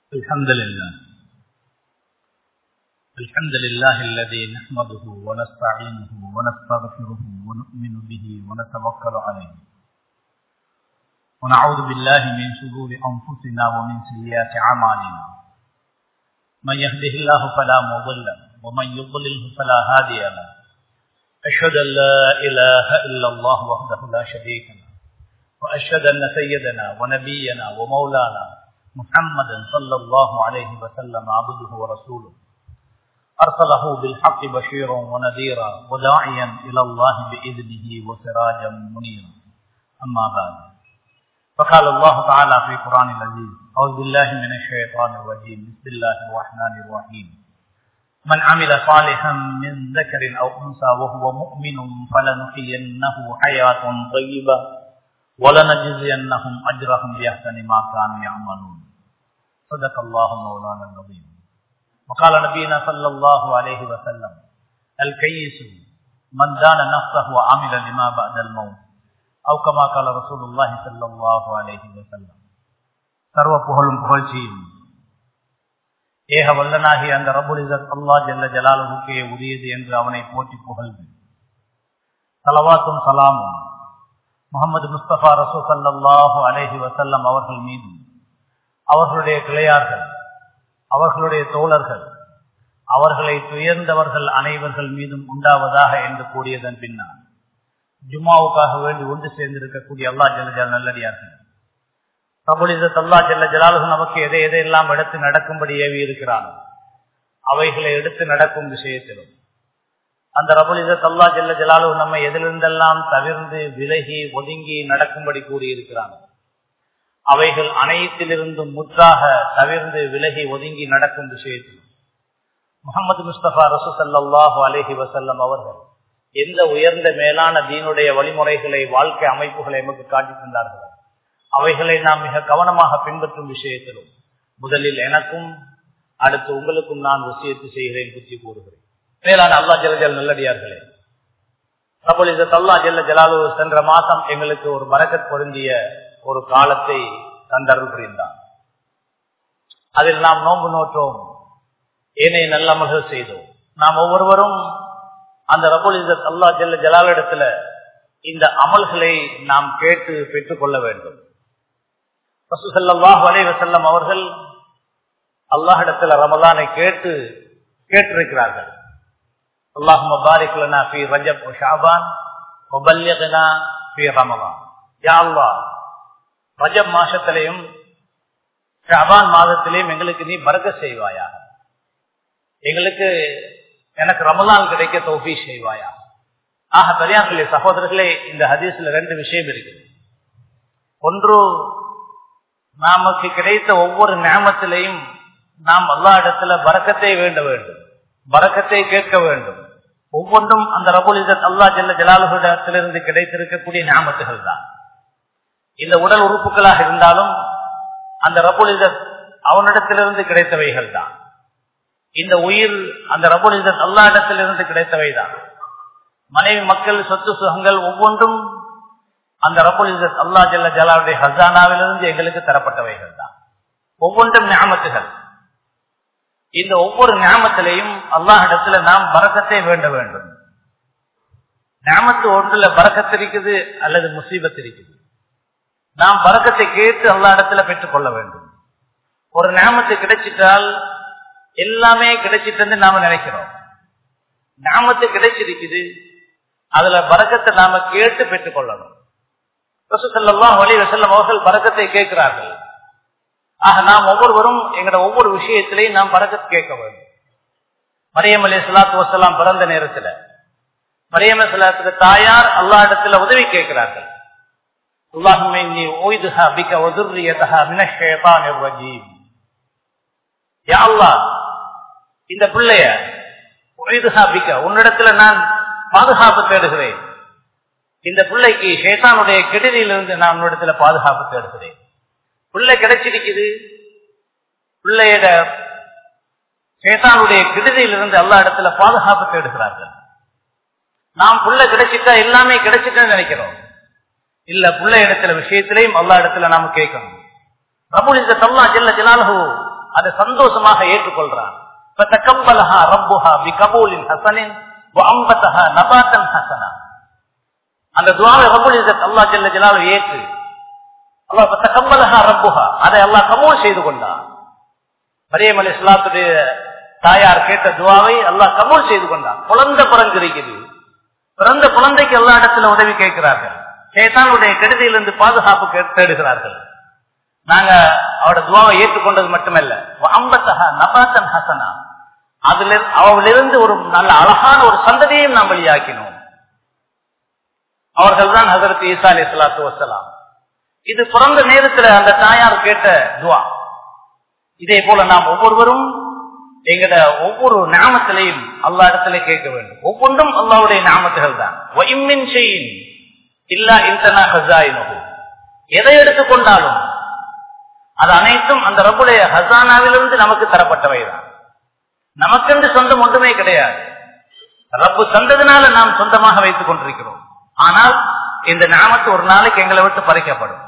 الحمد لله الحمد لله الذي نحمده ونستعينه ونستغفره ونؤمن به ونتوكل عليه ونعوذ بالله من شرور أنفسنا ومن سيئات أعمالنا من يهده الله فلا مضل له ومن يضلله فلا هادي له أشهد أن لا إله إلا الله وحده لا شريك له وأشهد أن سيدنا ونبينا ومولانا محمدا صلى الله عليه وسلم عبده ورسوله أرسله بالحق بشيرا ونذيرا وداعيا إلى الله بإذنه وسراجا منيرا أما بعد فقال الله تعالى في قرآن العزيز أعوذ بالله من الشيطان الرجيم بسم الله الرحمن الرحيم من عمل صالحا من ذكر أو أنثى وهو مؤمن فلنحيينه حياة طيبة ولنجزينهم أجرهم بأحسن ما كانوا يعملون صدق الله مولانا العظيم وقال نبينا صلى الله عليه وسلم الكيس من دان نفسه وعمل لما بعد الموت أو كما قال رسول الله صلى الله عليه وسلم சர்வ புகழும் புகழ்ச்சியும் ஏக வல்லனாகி அந்த ரபுல் இசத் அல்லா ஜல்ல ஜலாலுக்கே உரியது என்று அவனை போற்றி புகழ்ந்து தலவாத்தும் சலாமும் முகமது முஸ்தபா ரசூ சல்லாஹூ அலேஹி வசல்லம் அவர்கள் மீது அவர்களுடைய கிளையார்கள் அவர்களுடைய தோழர்கள் அவர்களை துயர்ந்தவர்கள் அனைவர்கள் மீதும் உண்டாவதாக என்று கூறியதன் பின்னால் ஜும்மாவுக்காக வேண்டி ஒன்று சேர்ந்திருக்கக்கூடிய அல்லா ஜல்ல நல்லடியார்கள் பிரபுலிசத் அல்லா ஜல்ல ஜலாலுகு நமக்கு எதை எதையெல்லாம் எடுத்து நடக்கும்படி ஏவி இருக்கிறானோ அவைகளை எடுத்து நடக்கும் விஷயத்திலும் அந்த ரபுலிசத் அல்லா ஜல்ல ஜலாலு நம்மை எதிலிருந்தெல்லாம் தவிர்ந்து விலகி ஒதுங்கி நடக்கும்படி கூறியிருக்கிறானோ அவைகள் அனைத்திலிருந்தும் முற்றாக தவிர்ந்து விலகி ஒதுங்கி நடக்கும் விஷயத்தில் முகமது முஸ்தபா ரசூசல்லாஹு அலஹி வசல்லம் அவர்கள் எந்த உயர்ந்த மேலான தீனுடைய வழிமுறைகளை வாழ்க்கை அமைப்புகளை நமக்கு காட்டி தந்தார்கள் அவைகளை நாம் மிக கவனமாக பின்பற்றும் விஷயத்திலும் முதலில் எனக்கும் அடுத்து உங்களுக்கும் நான் விஷயத்து செய்கிறேன் புத்தி கூறுகிறேன் மேலான அல்லா ஜலஜல் நல்லடியார்களே பிரபுலிசத் அல்லா ஜல்ல ஜலாலு சென்ற மாதம் எங்களுக்கு ஒரு மரக்கத் பொருந்திய ஒரு காலத்தை தந்தருள் புரிந்தார் அதில் நாம் நோன்பு நோற்றோம் ஏனைய நல்லமல்கள் செய்தோம் நாம் ஒவ்வொருவரும் அந்த ரபுல் இசத் அல்லா ஜல்ல ஜலாலிடத்துல இந்த அமல்களை நாம் கேட்டு பெற்றுக் கொள்ள வேண்டும் வசல்லம் அவர்கள் அல்லாஹிடத்துல ரமலானை கேட்டு கேட்டிருக்கிறார்கள் அல்லாஹ் மபாரிக் லனா ஃபி ரஜப் ஷாபான் வபல்லிகனா ஃபி ரமலான் யா அல்லாஹ் ரஜப் மாசத்திலையும் ஷாபான் மாதத்திலையும் எங்களுக்கு நீ பறக்க செய்வாயா எங்களுக்கு எனக்கு ரமலான் கிடைக்க தோஃபி செய்வாயா ஆக பெரியார்களே சகோதரர்களே இந்த ஹதீஸ்ல ரெண்டு விஷயம் இருக்குது ஒன்று நமக்கு கிடைத்த ஒவ்வொரு ஞாபகத்திலையும் நாம் எல்லா இடத்துல பறக்கத்தை வேண்ட வேண்டும் பறக்கத்தை கேட்க வேண்டும் ஒவ்வொன்றும் அந்த ரபுல் இசத் அல்லா ஜல்ல ஜலாலுகளிடத்திலிருந்து கிடைத்திருக்கக்கூடிய ஞாபகத்துகள் தான் இந்த உடல் உறுப்புகளாக இருந்தாலும் அந்த ரபுல் இசத் அவனிடத்திலிருந்து கிடைத்தவைகள் தான் இந்த உயிர் அந்த ரபுல் இசத் அல்லா இடத்திலிருந்து கிடைத்தவை தான் மனைவி மக்கள் சொத்து சுகங்கள் ஒவ்வொன்றும் அந்த ரபுல் இசத் அல்லா ஜல்ல ஜலாவுடைய ஹசானாவிலிருந்து எங்களுக்கு தரப்பட்டவைகள் தான் ஒவ்வொன்றும் ஞாபகத்துகள் இந்த ஒவ்வொரு ஞாபகத்திலையும் அல்லாஹிடத்துல நாம் பறக்கத்தை வேண்ட வேண்டும் ஞாபகத்து ஒன்றுல பறக்கத்து இருக்குது அல்லது முசீபத் இருக்குது நாம் பறக்கத்தை கேட்டு அல்லா இடத்துல பெற்றுக் கொள்ள வேண்டும் ஒரு ஞாபகத்து கிடைச்சிட்டால் எல்லாமே கிடைச்சிட்டு நாம நினைக்கிறோம் ஞாபகத்து கிடைச்சிருக்குது அதுல பறக்கத்தை நாம கேட்டு பெற்றுக் கொள்ளணும் ரசூசல்லாம் வழி வசல்லம் அவர்கள் பறக்கத்தை கேட்கிறார்கள் ஆக நாம் ஒவ்வொருவரும் எங்களோட ஒவ்வொரு விஷயத்திலையும் நாம் பறக்கத் கேட்க வேண்டும் மரியம் அலி சலாத்து வசலாம் பிறந்த நேரத்தில் மரியம் சலாத்துக்கு தாயார் அல்லா இடத்துல உதவி கேட்கிறார்கள் இந்த பிள்ளைய உன்னிடத்துல நான் பாதுகாப்பு தேடுகிறேன் இந்த பிள்ளைக்கு ஷேத்தானுடைய கெடுதியிலிருந்து நான் உன்னிடத்துல பாதுகாப்பு தேடுகிறேன் பிள்ளை கிடைச்சிருக்குது பிள்ளையோட சேத்தானுடைய கெடுதியிலிருந்து எல்லா இடத்துல பாதுகாப்பு தேடுகிறார்கள் நாம் புள்ள கிடைச்சிட்டா எல்லாமே கிடைச்சிட்டு நினைக்கிறோம் இல்ல புள்ள இடத்துல விஷயத்திலையும் அல்லா இடத்துல நாம கேட்கணும் ரபுல் இந்த தல்லா ஜெல்ல ஜலாலு அதை சந்தோஷமாக ஏற்றுக்கொள்றான் فتقبلها ربها بقبول حسن وانبتها نباتا حسنا அந்த துவாவை ரப்புல் இஸ்ஸத் அல்லாஹ் ஜல்ல ஜலாலுஹு ஏற்று அல்லாஹ் தகம்மலஹா ரப்புஹா அதை அல்லாஹ் கபூல் செய்து கொண்டான் மரியம் அலைஹிஸ்ஸலாத்துடைய தாயார் கேட்ட துவாவை அல்லாஹ் கபூல் செய்து கொண்டான் குழந்தை பிறந்திருக்குது பிறந்த குழந்தைக்கு எல்லா இடத்துல உதவி கேட்கிறார்கள் சேத்தானுடைய கெடுதியிலிருந்து பாதுகாப்பு கே- தேடுகிறார்கள் நாங்க அவட துவாவை ஏற்றுக்கொண்டது மட்டுமல்ல அம்பத்தஹா நபாத்தன் ஹசனா அதுல அவளிலிருந்து ஒரு நல்ல அழகான ஒரு சந்ததியையும் நாம் வெளியாக்கினோம் அவர்கள் தான் ஹசரத் ஈசா அலி சலாத்து வசலாம் இது பிறந்த நேரத்துல அந்த தாயார் கேட்ட துவா இதே போல நாம் ஒவ்வொருவரும் எங்கட ஒவ்வொரு நாமத்திலையும் அல்லா இடத்துல கேட்க வேண்டும் ஒவ்வொன்றும் அல்லாவுடைய நாமத்துகள் தான் வயிம்மின் செய்யின் இல்லா இன்டனா ஹசாயினு எதை எடுத்துக்கொண்டாலும் அது அனைத்தும் அந்த ரப்புடைய ஹசானாவிலிருந்து நமக்கு தரப்பட்டவைதான் நமக்கென்று சொந்தம் ஒன்றுமே கிடையாது ரப்பு தந்ததுனால நாம் சொந்தமாக வைத்துக் கொண்டிருக்கிறோம் ஆனால் இந்த நாமத்து ஒரு நாளைக்கு எங்களை விட்டு பறிக்கப்படும்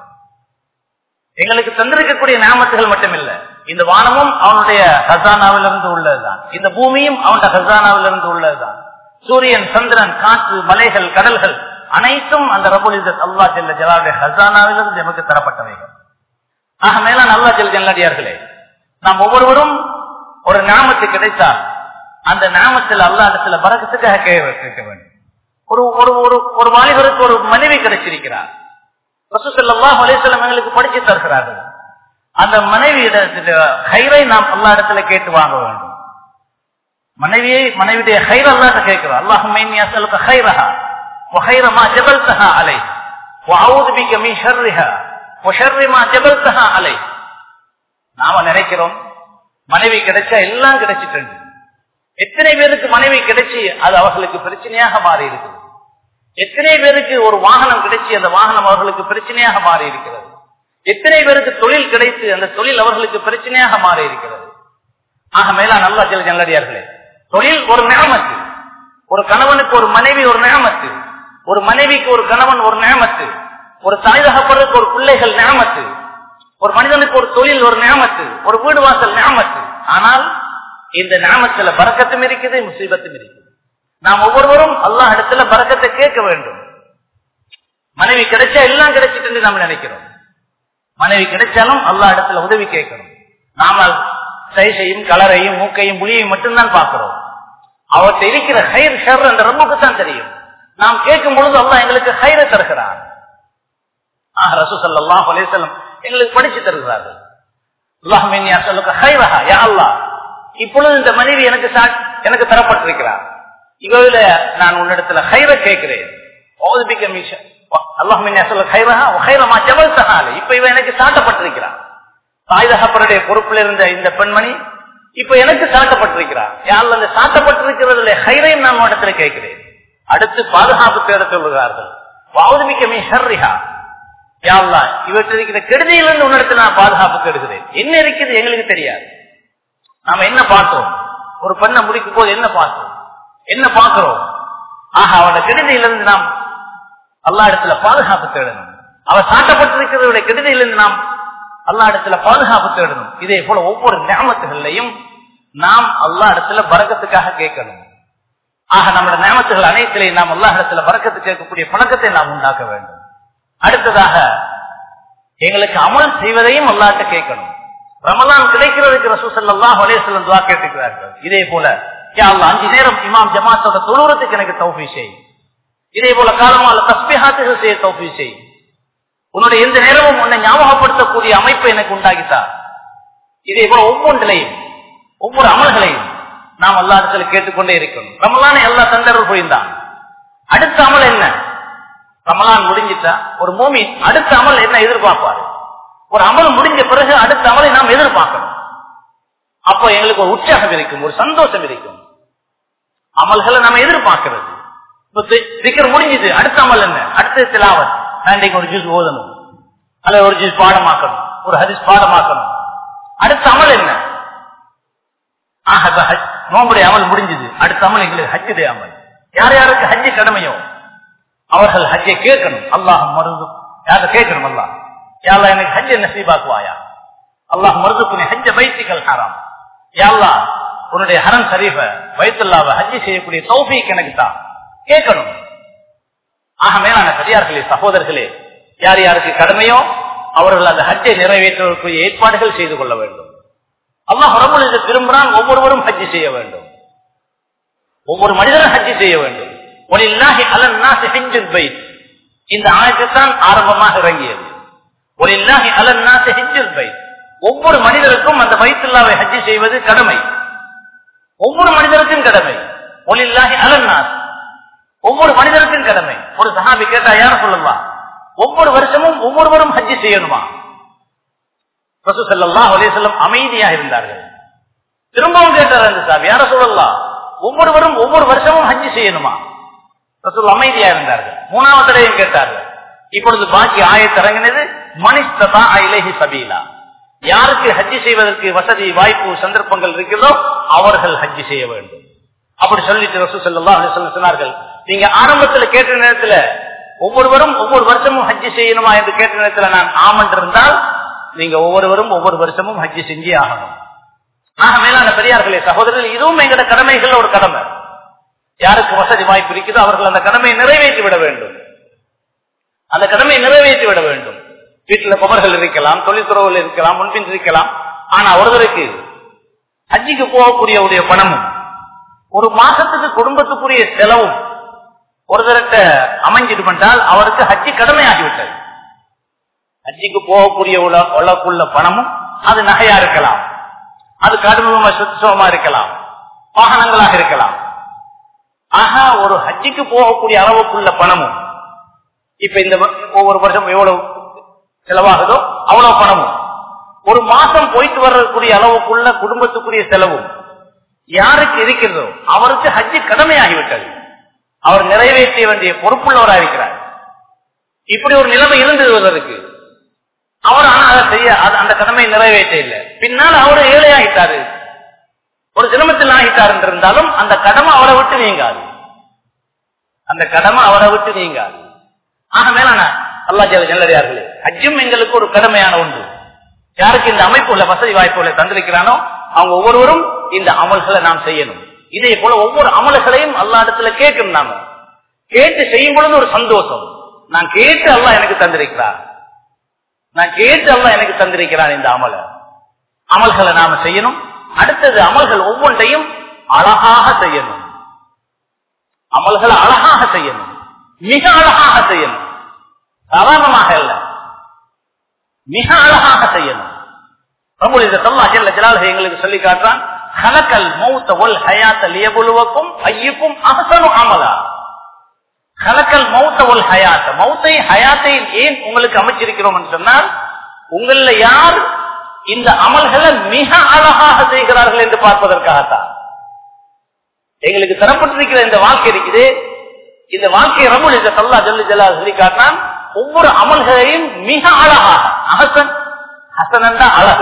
எங்களுக்கு தந்திருக்கக்கூடிய நாமத்துகள் மட்டுமில்ல இந்த வானமும் அவனுடைய ஹசானாவிலிருந்து உள்ளதுதான் இந்த பூமியும் அவனுடைய ஹசானாவிலிருந்து உள்ளதுதான் சூரியன் சந்திரன் காற்று மலைகள் கடல்கள் அனைத்தும் அந்த ரபுல் இஸ்ஸத் அல்லா ஜல்ல ஜலாலுடைய ஹசானாவிலிருந்து நமக்கு தரப்பட்டவைகள் ஆக மேலான அல்லா ஜல் ஜல்லடியார்களே நாம் ஒவ்வொருவரும் ஒரு நாமத்து கிடைத்தால் அந்த நாமத்தில் அல்லா இடத்துல பறக்கத்துக்காக கேட்க வேண்டும் ஒரு ஒரு ஒரு ஒரு வாலிபருக்கு ஒரு மனைவி கிடைச்சிருக்கிறார் ரசூசல்லாஹ் அலிசல்லம் எங்களுக்கு படிச்சு தருகிறார்கள் அந்த மனைவி ஹைரை நாம் அல்லா இடத்துல கேட்டு வாங்க வேண்டும் மனைவியை மனைவியுடைய ஹைர் அல்லாட்ட கேட்கிறோம் அல்லாஹ் ஹைரஹா وخير ما جبلتها عليه وأعوذ بك من شرها وشر ما جبلتها عليه நாம நினைக்கிறோம் மனைவி கிடைச்சா எல்லாம் கிடைச்சிட்டு எத்தனை பேருக்கு மனைவி கிடைச்சி அது அவர்களுக்கு பிரச்சனையாக மாறி இருக்குது எத்தனை பேருக்கு ஒரு வாகனம் கிடைச்சி அந்த வாகனம் அவர்களுக்கு பிரச்சனையாக மாறி இருக்கிறது எத்தனை பேருக்கு தொழில் கிடைத்து அந்த தொழில் அவர்களுக்கு பிரச்சனையாக மாறி இருக்கிறது ஆக மேலா நல்லா ஜெல் ஜல்லடியார்களே தொழில் ஒரு நியமத்து ஒரு கணவனுக்கு ஒரு மனைவி ஒரு நியமத்து ஒரு மனைவிக்கு ஒரு கணவன் ஒரு நியமத்து ஒரு தாய்தகப்படுறதுக்கு ஒரு பிள்ளைகள் நியமத்து ஒரு மனிதனுக்கு ஒரு தொழில் ஒரு நியமத்து ஒரு வீடு வாசல் நியமத்து ஆனால் இந்த நாமத்துல பறக்கத்தும் இருக்குது முசீபத்தும் இருக்குது நாம் ஒவ்வொருவரும் அல்லாஹ் இடத்துல பறக்கத்தை கேட்க வேண்டும் மனைவி கிடைச்சா எல்லாம் கிடைச்சிட்டு நம்ம நினைக்கிறோம் மனைவி கிடைச்சாலும் அல்லாஹ் இடத்துல உதவி கேட்கணும் நாம சைஸையும் கலரையும் மூக்கையும் புளியையும் மட்டும்தான் பார்க்கிறோம் அவர்கிட்ட இருக்கிற ஹைர் ஷர் அந்த ரப்புக்கு தான் தெரியும் நாம் கேட்கும் பொழுது அல்லாஹ் எங்களுக்கு ஹைரை தருகிறார் ஆஹ் ரசூ சல்லாஹ் அலேசல்லம் எங்களுக்கு படிச்சு தருகிறார்கள் அல்லாஹ் சொல்லுங்க ஹைரஹா யா அல்லாஹ் இப்பொழுது இந்த மனைவி எனக்கு எனக்கு தரப்பட்டிருக்கிறார் இவையில நான் உன்னிடத்துல ஹைர கேட்கிறேன் இப்ப இவ எனக்கு சாட்டப்பட்டிருக்கிறார் தாய் தகப்பனுடைய பொறுப்பில் இருந்த இந்த பெண்மணி இப்ப எனக்கு சாட்டப்பட்டிருக்கிறார் யாரும் அந்த சாட்டப்பட்டிருக்கிறதுல ஹைரையும் நான் இடத்துல கேட்கிறேன் அடுத்து பாதுகாப்பு தேட சொல்லுகிறார்கள் வாவுதுமிக்க மீ ஹர்ரிஹா யாழ்லா இவற்றில் இருக்கிற கெடுதியிலிருந்து உன்னிடத்தில் நான் பாதுகாப்பு கெடுகிறேன் என்ன இருக்குது எங்களுக்கு தெரியாது நாம என்ன பார்த்தோம் ஒரு பெண்ணை முடிக்கும் போது என்ன பார்த்தோம் என்ன பார்க்கிறோம் ஆக அவனோட கெடுதியிலிருந்து நாம் அல்லா இடத்துல பாதுகாப்பு தேடணும் அவ சாட்டப்பட்டிருக்கிறவருடைய கெடுதியிலிருந்து நாம் அல்லா இடத்துல பாதுகாப்பு தேடணும் இதே போல ஒவ்வொரு நியமத்துகள்லையும் நாம் அல்லா இடத்துல பறக்கத்துக்காக கேட்கணும் ஆக நம்முடைய நியமத்துகள் அனைத்திலையும் நாம் அல்லா இடத்துல பறக்கத்து கேட்கக்கூடிய பழக்கத்தை நாம் உண்டாக்க வேண்டும் அடுத்ததாக எங்களுக்கு அமல் செய்வதையும் அல்லாட்ட கேட்கணும் ரமலான் கிடைக்கிறதுக்கு ரசூசல்லா அலேசல்லம் துவா கேட்டுக்கிறார்கள் இதே போல அஞ்சு நேரம் இமாம் ஜமாத்தோட தொழுறதுக்கு எனக்கு தௌஃபி செய் இதே போல காலமால தஸ்பிஹாத்துகள் செய்ய தௌஃபி செய் உன்னுடைய எந்த நேரமும் உன்னை ஞாபகப்படுத்தக்கூடிய அமைப்பை எனக்கு உண்டாகித்தா இதே போல ஒவ்வொன்றிலையும் ஒவ்வொரு அமல்களையும் நாம் எல்லா இடத்துல கேட்டுக்கொண்டே இருக்கணும் ரமலான எல்லா தந்தர்கள் புரிந்தான் அடுத்த அமல் என்ன ரமலான் முடிஞ்சிட்டா ஒரு மூமி அடுத்த அமல் என்ன எதிர்பார்ப்பாரு ஒரு அமல் முடிஞ்ச பிறகு அடுத்த அமலை நாம் எதிர்பார்க்கணும் அப்போ எங்களுக்கு ஒரு உற்சாகம் இருக்கும் ஒரு சந்தோஷம் இருக்கும் அமல்களை நம்ம எதிர்பார்க்கிறது சிக்கர் முடிஞ்சது அடுத்த அமல் என்ன அடுத்த திலாவத் நான் ஒரு ஜூஸ் ஓதணும் அல்லது ஒரு ஜூஸ் பாடமாக்கணும் ஒரு ஹரிஸ் பாடமாக்கணும் அடுத்த அமல் என்ன ஆக நோம்புடைய அமல் முடிஞ்சது அடுத்த அமல் எங்களுக்கு ஹஜ்ஜுடைய அமல் யார் யாருக்கு ஹஜ்ஜு கடமையோ அவர்கள் ஹஜ்ஜை கேட்கணும் அல்லாஹ் மருந்து யார கேட்கணும் அல்லாஹ் யாரா எனக்கு ஹஜ்ஜை நசீபாக்குவாயா அல்லாஹ் மருதுக்குனி ஹஜ்ஜ பைத்திகள் ஹராம் யாழ்லா உன்னுடைய ஹரம் சரீஃப வயிற்றுல்லாவை ஹஜ்ஜி செய்யக்கூடிய தௌஃபீக் எனக்கு தான் கேட்கணும் ஆக மேலான பெரியார்களே சகோதரர்களே யார் யாருக்கு கடமையோ அவர்கள் அந்த ஹஜ்ஜை நிறைவேற்றுவதற்குரிய ஏற்பாடுகள் செய்து கொள்ள வேண்டும் அல்லாஹ் ரபுல் இதை விரும்புகிறான் ஒவ்வொருவரும் ஹஜ்ஜி செய்ய வேண்டும் ஒவ்வொரு மனிதரும் ஹஜ்ஜி செய்ய வேண்டும் ஒலில்லாஹி அலன்னாசி ஹிஜ்ஜுல் பைத் இந்த ஆயத்தான் ஆரம்பமாக இறங்கியது ஒலில்லாஹி அலன்னாசி ஹிஜ்ஜுல் பைத் ஒவ்வொரு மனிதருக்கும் அந்த பைத்துல்லாவை ஹஜ்ஜி செய்வது கடமை ஒவ்வொரு மனிதருக்கும் கடமை ஒலில்லாஹி அலன்னாஸ் ஒவ்வொரு மனிதருக்கும் கடமை ஒரு சஹாபி கேட்டா யார சொல்லலாம் ஒவ்வொரு வருஷமும் ஒவ்வொருவரும் ஹஜ்ஜி செய்யணுமா ரசூ ஸல்லல்லாஹு அலைஹி வஸல்லம் அமைதியாக இருந்தார்கள் திரும்பவும் கேட்டார் அந்த சாபி யார சொல்லலாம் ஒவ்வொருவரும் ஒவ்வொரு வருஷமும் ஹஜ்ஜி செய்யணுமா ரசூல் அமைதியா இருந்தார்கள் மூணாவது தடவையும் கேட்டார்கள் இப்பொழுது பாக்கி ஆயத்திறங்கினது மனிஸ்ததா இலஹி சபீலா யாருக்கு ஹஜ்ஜி செய்வதற்கு வசதி வாய்ப்பு சந்தர்ப்பங்கள் இருக்கிறதோ அவர்கள் ஹஜ்ஜி செய்ய வேண்டும் அப்படி சொல்லிட்டு ரசூ ஸல்லல்லாஹு அலைஹி வஸல்லம் சொன்னார்கள் நீங்க ஆரம்பத்துல கேட்ட நேரத்துல ஒவ்வொருவரும் ஒவ்வொரு வருஷமும் ஹஜ்ஜி செய்யணுமா என்று கேட்ட நேரத்துல நான் ஆமன் இருந்தால் நீங்க ஒவ்வொருவரும் ஒவ்வொரு வருஷமும் ஹஜ்ஜி செஞ்சே ஆகணும் ஆக மேலான பெரியார்களே சகோதரர்கள் இதுவும் எங்கட கடமைகள் ஒரு கடமை யாருக்கு வசதி வாய்ப்பு இருக்குதோ அவர்கள் அந்த கடமையை நிறைவேற்றி விட வேண்டும் அந்த கடமையை நிறைவேற்றி விட வேண்டும் வீட்டுல குமர்கள் இருக்கலாம் தொழில்துறவுகள் இருக்கலாம் முன்பின் இருக்கலாம் ஆனா ஒருவருக்கு ஹஜ்ஜிக்கு போகக்கூடிய உடைய பணமும் ஒரு மாசத்துக்கு குடும்பத்துக்குரிய செலவும் ஒருத்தர்கிட்ட அமைஞ்சிட்டு பண்ணால் அவருக்கு ஹஜ்ஜி கடமையாகிவிட்டது ஹஜ்ஜிக்கு போகக்கூடிய உள்ள- உள்ளக்குள்ள பணமும் அது நகையா இருக்கலாம் அது கடுமையுமா சுத்தமா இருக்கலாம் வாகனங்களாக இருக்கலாம் ஆக ஒரு ஹஜ்ஜிக்கு போகக்கூடிய அளவுக்குள்ள பணமும் இப்ப இந்த வ- ஒவ்வொரு வருஷம் எவ்வளவு செலவாகுதோ அவ்வளவு பணமும் ஒரு மாசம் போயிட்டு வரக்கூடிய அளவுக்குள்ள குடும்பத்துக்குரிய செலவும் யாருக்கு இருக்கிறதோ அவருக்கு ஹஜ்ஜி கடமையாகிவிட்டது அவர் நிறைவேற்ற வேண்டிய பொறுப்புள்ளவராக இருக்கிறார் இப்படி ஒரு நிலைமை இருந்தது ஒருவருக்கு அவர் ஆனா அதை செய்ய அது- அந்த கடமையை நிறைவேற்ற இல்லை பின்னால் அவரு ஏழையாகிட்டாரு ஒரு சிரமத்தில் ஆகிட்டார் என்று இருந்தாலும் அந்த கடமை அவரை விட்டு நீங்காது அந்த கடமை அவரை விட்டு நீங்காது ஆக மேலான அல்லா ஜெல நெல்லடியார்களே ஹஜ்ஜும் எங்களுக்கு ஒரு கடமையான ஒன்று யாருக்கு இந்த அமைப்பு உள்ள வசதி வாய்ப்புகளை தந்திருக்கிறானோ அவங்க ஒவ்வொருவரும் இந்த அமல்களை நாம் செய்யணும் இதே போல ஒவ்வொரு அமல்களையும் அல்லா இடத்துல கேட்கணும் நாம கேட்டு செய்யும் பொழுது ஒரு சந்தோஷம் நான் கேட்டு அல்லாஹ் எனக்கு தந்திருக்கிறார் நான் கேட்டு அல்லாஹ் எனக்கு தந்திருக்கிறான் இந்த அமலை அமல்களை நாம செய்யணும் அடுத்தது அமல்கள் ஒவ்வொன்றையும் அழகாக செய்யணும் அமல்களை அழகாக செய்யணும் மிக அழகாக செய்யணும் சாதாரணமாக அல்ல மிக அழகாக செய்யணும் பிரபு இந்த சொல்லா ஜெல்ல ஜலாலுஹு எங்களுக்கு சொல்லி காட்டுறான் கலக்கல் மௌத்த ஒல் ஹயாத்த லியபுலுவக்கும் ஐயுக்கும் அகசனு அமலா கலக்கல் மௌத்த ஒல் ஹயாத்த மௌத்தை ஹயாத்தை ஏன் உங்களுக்கு அமைச்சிருக்கிறோம் என்று சொன்னால் உங்கள யார் இந்த அமல்களை மிக அழகாக செய்கிறார்கள் என்று பார்ப்பதற்காகத்தான் எங்களுக்கு தரப்பட்டிருக்கிற இந்த வாழ்க்கை இருக்குது இந்த வாழ்க்கை ரமுல் இந்த சல்லா ஜல்லு ஜல்லா சொல்லி காட்டினான் ஒவ்வொரு அமல்களையும் மிக அழகாக அகசன் ஹசனன்னா அழகு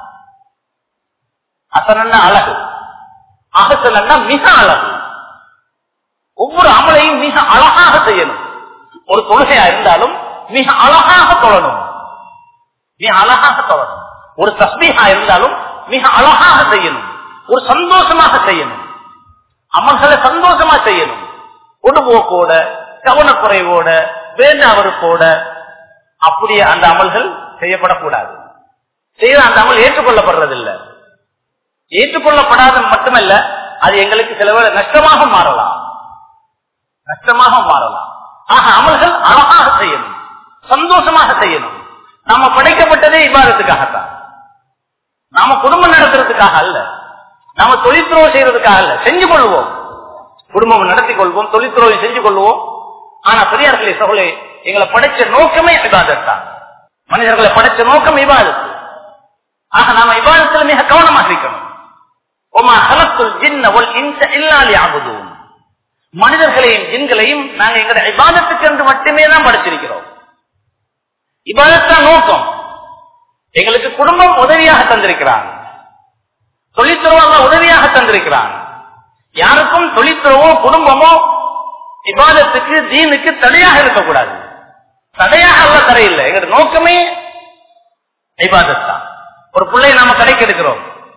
ஹசனன்னா அழகு அகசனன்னா மிக அழகு ஒவ்வொரு அமலையும் மிக அழகாக செய்யணும் ஒரு தொழுகையா இருந்தாலும் மிக அழகாக தொழணும் மிக அழகாக தொழணும் ஒரு தஸ்மீகா இருந்தாலும் மிக அழகாக செய்யணும் ஒரு சந்தோஷமாக செய்யணும் அமல்களை சந்தோஷமா செய்யணும் பொடுபோக்கோட கவனக்குறைவோட வேண்டாவருக்கோட அப்படியே அந்த அமல்கள் செய்யப்படக்கூடாது செய்த அந்த அமல் ஏற்றுக்கொள்ளப்படுறதில்லை ஏற்றுக்கொள்ளப்படாத மட்டுமல்ல அது எங்களுக்கு சில வேளை நஷ்டமாக மாறலாம் நஷ்டமாக மாறலாம் ஆக அமல்கள் அழகாக செய்யணும் சந்தோஷமாக செய்யணும் நாம படைக்கப்பட்டதே இவ்வாறத்துக்காகத்தான் நாம குடும்பம் நடத்துறதுக்காக அல்ல நாம தொழில்துறவு செய்யறதுக்காக அல்ல செஞ்சு கொள்வோம் குடும்பம் நடத்தி கொள்வோம் தொழில்துறவை செஞ்சு கொள்வோம் ஆனா பெரியார்களே சகோலே எங்களை படைச்ச நோக்கமே இபாதத் தான் மனிதர்களை படைச்ச நோக்கம் இபாதத்து ஆக நாம இபாதத்தில் மிக கவனமாக இருக்கணும் ஒமா ஹலத்துல் ஜின்ன ஒல் இன்ச இல்லாலி ஆகுதும் மனிதர்களையும் ஜின்களையும் நாங்க எங்களுடைய இபாதத்துக்கு என்று மட்டுமே தான் படைச்சிருக்கிறோம் இபாதத்தான் நோக்கம் எங்களுக்கு குடும்பம் உதவியாக தந்திருக்கிறான் தொழில்துறவாக உதவியாக தந்திருக்கிறான் யாருக்கும் தொழில்துறவோ குடும்பமோ இபாதத்துக்கு தீனுக்கு தடையாக இருக்கக்கூடாது தடையாக அல்ல தடையில்லை எங்க நோக்கமே இபாதத் தான் ஒரு பிள்ளையை நாம கடைக்கு எடுக்கிறோம்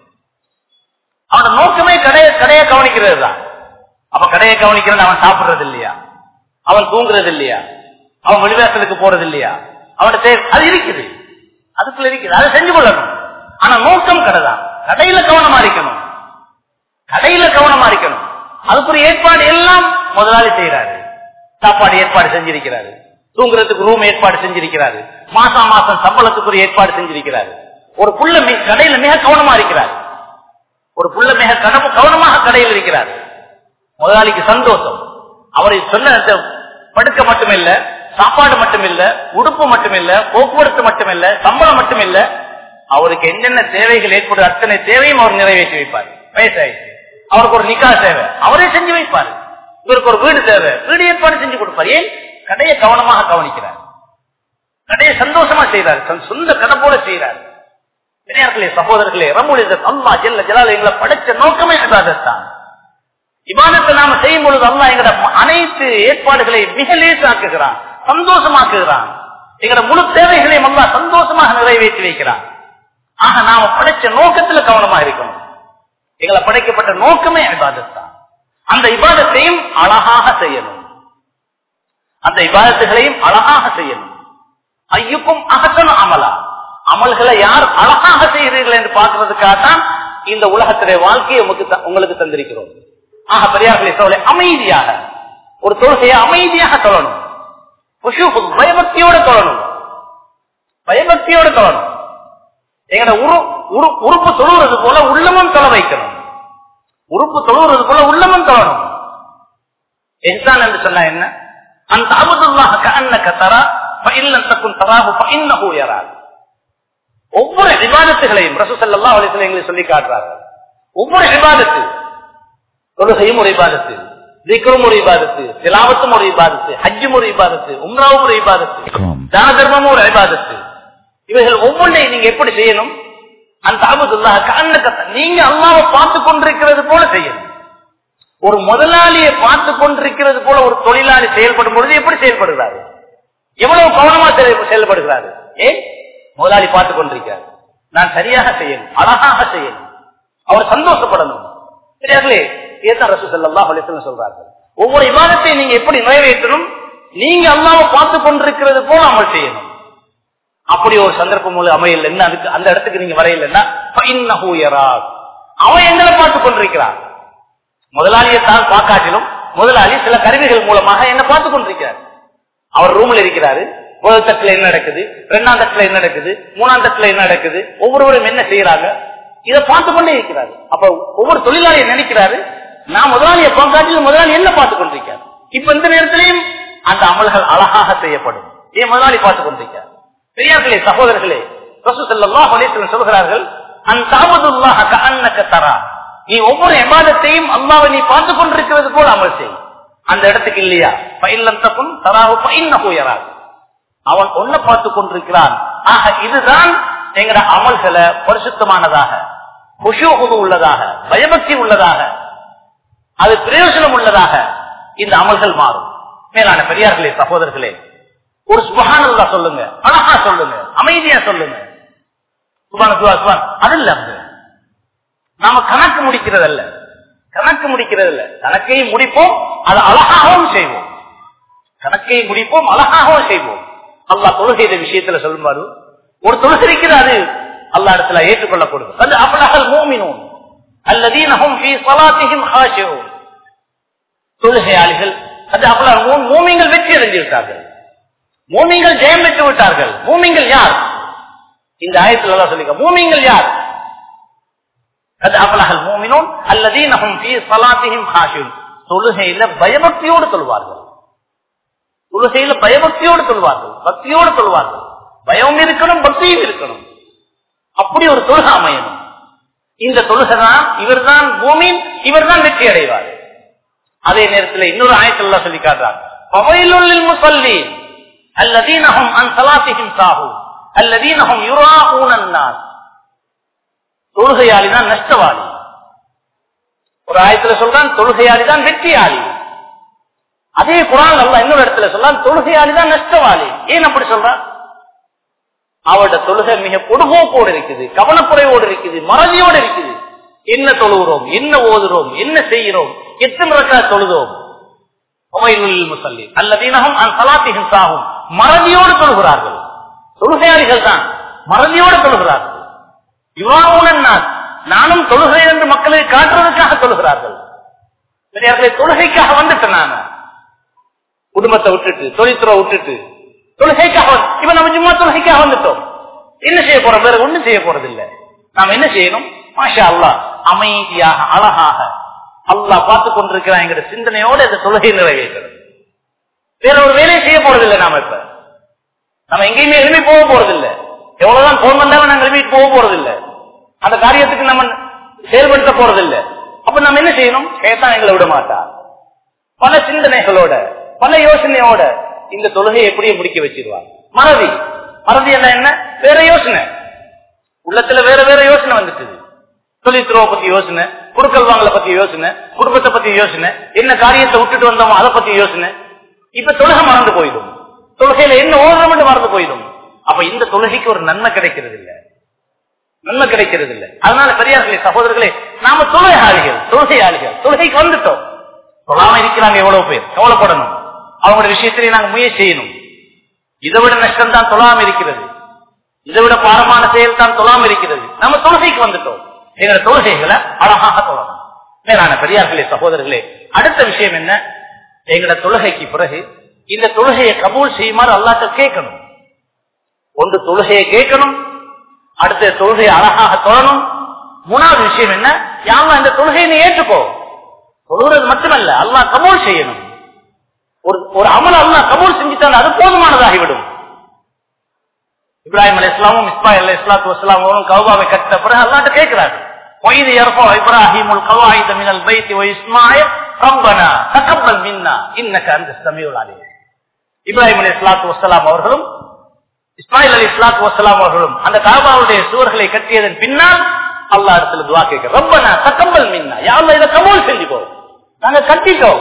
அவனோட நோக்கமே கடைய கடையை கவனிக்கிறது தான் அப்ப கடையை கவனிக்கிறது அவன் சாப்பிடுறது இல்லையா அவன் தூங்குறது இல்லையா அவன் வெளிவாசலுக்கு போறது இல்லையா அவனோட தேவை அது இருக்குது அதுக்குள்ள இருக்குது அதை செஞ்சு கொள்ளணும் ஆனா நோக்கம் கடை தான் கடையில கவனமா இருக்கணும் கடையில கவனமா இருக்கணும் அதுக்குரிய ஏற்பாடு எல்லாம் முதலாளி செய்யறாரு சாப்பாடு ஏற்பாடு செஞ்சிருக்கிறாரு தூங்குறதுக்கு ரூம் ஏற்பாடு செஞ்சிருக்கிறாரு மாசம் மாசம் சம்பளத்துக்குரிய ஏற்பாடு செஞ்சிருக்கிறாரு ஒரு புள்ள மி- கடையில மிக கவனமா இருக்கிறார் ஒரு புள்ள மிக கனவு கவனமாக கடையில் இருக்கிறார் முதலாளிக்கு சந்தோஷம் அவரை சொன்ன அந்த படுக்க மட்டுமில்ல சாப்பாடு மட்டுமில்ல உடுப்பு மட்டுமில்ல போக்குவரத்து மட்டுமில்ல சம்பளம் மட்டுமில்ல அவருக்கு என்னென்ன தேவைகள் ஏற்படுது அத்தனை தேவையும் அவர் நிறைவேற்றி வைப்பார் வயசாயிடுச்சு அவருக்கு ஒரு நிக்கா தேவை அவரே செஞ்சு வைப்பார் இவருக்கு ஒரு வீடு தேவை வீடு ஏற்பாடு செஞ்சு கொடுப்பார் ஏன் கடையை கவனமாக கவனிக்கிறார் கடையை சந்தோஷமா செய்யறாரு தன் சொந்த கடை போல செய்யறாரு பெரியார்களே சகோதரர்களே ரமூலித அல்லா ஜெல்ல ஜலால எங்களை படைச்ச நோக்கமே இபாதத்தான் இபாதத்தை நாம செய்யும் பொழுது அல்லா எங்கட அனைத்து ஏற்பாடுகளை மிக லேசாக்குகிறான் சந்தோஷமாக்குகிறான் எங்கட முழு தேவைகளையும் அல்லா சந்தோஷமாக நிறைவேற்றி வைக்கிறான் ஆக நாம படைச்ச நோக்கத்துல கவனமா இருக்கணும் எங்களை படைக்கப்பட்ட நோக்கமே இபாதத்தான் அந்த இபாதத்தையும் அழகாக செய்யணும் அந்த இபாதத்துகளையும் அழகாக செய்யணும் ஐயுக்கும் அகசன அமலா அமல்களை யார் அழகாக செய்கிறீர்கள் என்று பார்க்கிறதுக்காக தான் இந்த உலகத்துடைய வாழ்க்கையை உங்களுக்கு த- உங்களுக்கு தந்திருக்கிறோம் ஆக பெரியார்களே சொல்ல அமைதியாக ஒரு தொழுகையை அமைதியாக தொழணும் குஷூஃபு, பயபக்தியோட தொழணும் பயபக்தியோட தொழணும் எங்கட உரு உரு- உறுப்பு தொழுவது போல உள்ளமும் தொலை வைக்கணும் உறுப்பு தொழுவது போல உள்ளமும் தொழணும் எஹ்சான் என்று சொன்னா என்ன அந்த அபுதுல்லாஹ கஅன்னக தரா ஃபஇல்லன் தகுன் தராஹு ஃபஇன்னஹு யராக் ஒவ்வொரு விவாதத்துகளையும் ரசூசல்லா அலிஸ்ல எங்களை சொல்லி காட்டுறார்கள் ஒவ்வொரு விவாதத்து தொழுகையும் ஒரு விவாதத்து திக்ரும் ஒரு விவாதத்து திலாவத்தும் ஒரு விவாதத்து ஹஜ்ஜும் ஒரு விவாதத்து உம்ராவும் ஒரு விவாதத்து Com. தான தர்மமும் ஒரு விவாதத்து இவைகள் ஒவ்வொன்றையும் நீங்க எப்படி செய்யணும் அந்த அபுதுல்லாஹ கஅன்னக த- நீங்க அல்லாவை பார்த்து கொண்டிருக்கிறது போல செய்யணும் ஒரு முதலாளியை பார்த்து கொண்டிருக்கிறது போல ஒரு தொழிலாளி செயல்படும் பொழுது எப்படி செயல்படுகிறாரு எவ்வளவு கவனமா செயல்~ செயல்படுகிறாரு ஏன் முதலாளி பார்த்து கொண்டிருக்கிறார் நான் சரியாக செய்யணும் அழகாக செய்யணும் அவர் சந்தோஷப்படணும் சரியாகலே ஏதான் ரசூ ஸல்லல்லாஹு அலைஹி வஸல்லம் சொல்றார்கள் ஒவ்வொரு இமாதத்தையும் நீங்க எப்படி நிறைவேற்றணும் நீங்க அல்லாவை பார்த்து கொண்டிருக்கிறது போல அமல் செய்யணும் அப்படி ஒரு சந்தர்ப்பம் உங்களுக்கு அமையல என்ன அதுக்கு அந்த இடத்துக்கு நீங்க வரையிலன்னா ஃபஇன்னஹு யராக். அவன் எங்களை பார்த்து கொண்டிருக்கிறான் முதலாளியை தான் பார்க்காட்டிலும் முதலாளி சில கருவிகள் மூலமாக என்ன பார்த்து கொண்டிருக்கிறார் அவர் ரூம்ல இருக்கிறாரு முதல் தட்டுல என்ன நடக்குது ரெண்டாம் தட்டுல என்ன நடக்குது மூணாம் தட்டுல என்ன நடக்குது ஒவ்வொருவரும் என்ன செய்யறாங்க இதை பார்த்து கொண்டே இருக்கிறாரு அப்ப ஒவ்வொரு தொழிலாளியை நினைக்கிறாரு நான் முதலாளியை பார்க்காட்டிலும் முதலாளி என்ன பார்த்து கொண்டிருக்காரு இப்ப இந்த நேரத்திலையும் அந்த அமல்கள் அழகாக செய்யப்படும் ஏன் முதலாளி பார்த்து கொண்டிருக்கிறார் பெரியார்களே சகோதரர்களே ரசூ ஸல்லல்லாஹு அலைஹி வஸல்லம் சொல்கிறார்கள் அன் தஅபுதுல்லாஹ கஅன்னக தரா நீ ஒவ்வொரு இபாதத்தையும் அல்லாஹ்வை நீ பார்த்து கொண்டிருக்கிறது போல அமல் செய் அந்த இடத்துக்கு இல்லையா பயிலம் தப்பும் தராஹு பயின்னஹு யராஹு அவன் ஒன்ன பார்த்து கொண்டிருக்கிறான் ஆக இதுதான் எங்கட அமல்களை பரிசுத்தமானதாக குஷூகுது உள்ளதாக பயபக்தி உள்ளதாக அது பிரயோஜனம் உள்ளதாக இந்த அமல்கள் மாறும் மேலான பெரியார்களே சகோதரர்களே ஒரு சுபஹானல்லா சொல்லுங்க அழகா சொல்லுங்க அமைதியா சொல்லுங்க சுபான சுபா சுபான் அது இல்ல அங்க நாம கணக்கு முடிக்கிறது அல்ல கணக்கு முடிக்கிறது அல்ல கணக்கை முடிப்போம் அது அழகாகவும் செய்வோம் கணக்கை முடிப்போம் அழகாகவும் செய்வோம் அல்லாஹ் தொழுகை விஷயத்துல சொல்லுமாறு ஒரு தொழுகை இருக்கிறது அல்லா இடத்துல ஏற்றுக்கொள்ளப்படுது அது அபலகல் மூமினோம் அல்லதீனஹும் ஃபீ ஸலாத்திஹிம் ஹாஷிஊன் தொழுகையாளிகள் அது அபலகல் மூ- மூமின்கள் வெற்றி அடைந்து விட்டார்கள் மூமிங்கள் ஜெயம் பெற்று விட்டார்கள் மூமிங்கள் யார் இந்த ஆயத்தில் எல்லாம் சொல்லிக்க மூமிங்கள் யார் அது அபலகல் மூமினோன் அல்லதீனஹும் ஃபீ ஸலாத்திஹிம் ஹாஷிஊன் தொழுகையில பயபக்தியோடு தொழுவார்கள் தொழுகையில பயபக்தியோடு சொல்வார்கள் பக்தியோடு சொல்வார்கள் பயம் இருக்கணும் பக்தியும் இருக்கணும் அப்படி ஒரு தொழுகை அமையணும் இந்த தொழுகை தான் இவர்தான் பூமியின் இவர்தான் வெற்றி அடைவார் அதே நேரத்தில் இன்னொரு ஆயத்தல்லா சொல்லி காட்டுறார் பவையிலுள்ளில் முசல்லி அல்லதீனஹும் அன் சலாத்திஹிம் சாஹு அல்லதீனஹும் யுராஊனன் நாஸ் தொழுகையாளி தான் நஷ்டவாளி ஒரு ஆயத்துல சொல்றான் தொழுகையாளி தான் வெற்றியாளி அதே குரான் அல்ல இன்னொரு இடத்துல சொல்றான் தொழுகையாளி தான் நஷ்டவாளி ஏன் அப்படி சொல்றான் அவரோட தொழுகை மிக பொடுபோக்கோடு இருக்குது கவனக்குறைவோடு இருக்குது மறதியோடு இருக்குது என்ன தொழுகிறோம் என்ன ஓதுறோம் என்ன செய்கிறோம் எத்தனை ரக்கா தொழுதோம் முசல்லி அல்லதீனகம் சலாத்திகள் சாகும் மறதியோடு தொழுகிறார்கள் தொழுகையாளிகள் தான் மறதியோடு தொழுகிறார்கள் இவ்வாறு நானும் தொழுகிறேன் என்று மக்களுக்கு காட்டுறதுக்காக தொழுகிறார்கள் பெரியார்களை தொழுகைக்காக வந்துட்டேன் நான் குடும்பத்தை விட்டுட்டு தொழில்துறை விட்டுட்டு தொழுகைக்காக இப்ப நம்ம சும்மா தொழுகைக்காக வந்துட்டோம் என்ன செய்ய போறோம் வேற ஒண்ணும் செய்ய போறது இல்ல நாம் என்ன செய்யணும் மாஷா அல்லா அமைதியாக அழகாக அல்லா பார்த்து கொண்டிருக்கிறான் என்கிற சிந்தனையோட இந்த தொழுகை நிறைவேற்றது வேற ஒரு வேலையை செய்ய போறதில்லை நாம இப்ப நம்ம எங்கேயுமே எழுப்பி போக போறதில்லை எவ்வளவுதான் போன் வந்தாலும் நாங்க எழுப்பி போக போறதில்லை அந்த காரியத்துக்கு நம்ம செயல்படுத்த போறதில்லை அப்ப நம்ம என்ன செய்யணும் கேட்டான் எங்களை விட மாட்டா பல சிந்தனைகளோட பல யோசனையோட இந்த தொழுகையை எப்படியே முடிக்க வச்சிருவாங்க மறதி மறதி என்ன என்ன வேற யோசனை உள்ளத்துல வேற வேற யோசனை வந்துட்டு தொழில்துறவை பத்தி யோசனை குடுக்கல் வாங்கல பத்தி யோசனை குடும்பத்தை பத்தி யோசனை என்ன காரியத்தை விட்டுட்டு வந்தோமோ அதை பத்தி யோசனை இப்ப தொழுகை மறந்து போயிடும் தொழுகையில என்ன ஓதுறோம் மறந்து போயிடும் அப்ப இந்த தொழுகைக்கு ஒரு நன்மை கிடைக்கிறது இல்ல நன்மை கிடைக்கிறது இல்ல அதனால பெரியார்களே சகோதரர்களே நாம தொழுகையாளிகள் தொழுகையாளிகள் தொழுகைக்கு வந்துட்டோம் தொழாம இருக்கிறாங்க எவ்வளவு பேர் கவலைப்படணும் அவங்களோட விஷயத்திலே நாங்க முயற்சி செய்யணும் இதை விட நஷ்டம் தான் தொழாம இருக்கிறது இதை விட பாரமான செயல் தான் தொழாம இருக்கிறது நம்ம தொழுகைக்கு வந்துட்டோம் எங்களோட தொழுகைகளை அழகாக தொழணும் மேலான பெரியார்களே சகோதரர்களே அடுத்த விஷயம் என்ன எங்களோட தொழுகைக்கு பிறகு இந்த தொழுகையை கபூல் செய்யுமாறு அல்லாட்ட கேட்கணும் ஒன்று தொழுகையை கேட்கணும் அடுத்த தொழுகையை அழகாக தொழணும் மூணாவது விஷயம் என்ன யாரும் இந்த தொழுகையை நீ ஏற்றுக்கோ தொழுகிறது மட்டுமல்ல அல்லாஹ் கபூல் செய்யணும் ஒரு ஒரு அமல் அல்லா கபூல் செஞ்சுட்டால் அது போதுமானதாகிவிடும் இப்ராஹிம் அலி இஸ்லாமும் இஸ்மாயில் அலி இஸ்லாத்து வஸ்லாம் கௌபாவை கட்ட பிறகு அல்லாட்ட கேட்கிறார்கள் وإذ يرفع إبراهيم القواعد من البيت وإسماعيل ربنا تقبل منا إنك أنت السميع العليم இப்ராஹிம் அலி இஸ்லாத்து வசலாம் அவர்களும் இஸ்மாயில் அலி இஸ்லாத்து வசலாம் அவர்களும் அந்த காபாவுடைய சுவர்களை கட்டியதன் பின்னால் அல்லா இடத்துல துவா கேட்க ரப்பனா தக்கம்பல் மின்னா யாரும் இதை கபூல் செஞ்சுக்கோ நாங்க கட்டிட்டோம்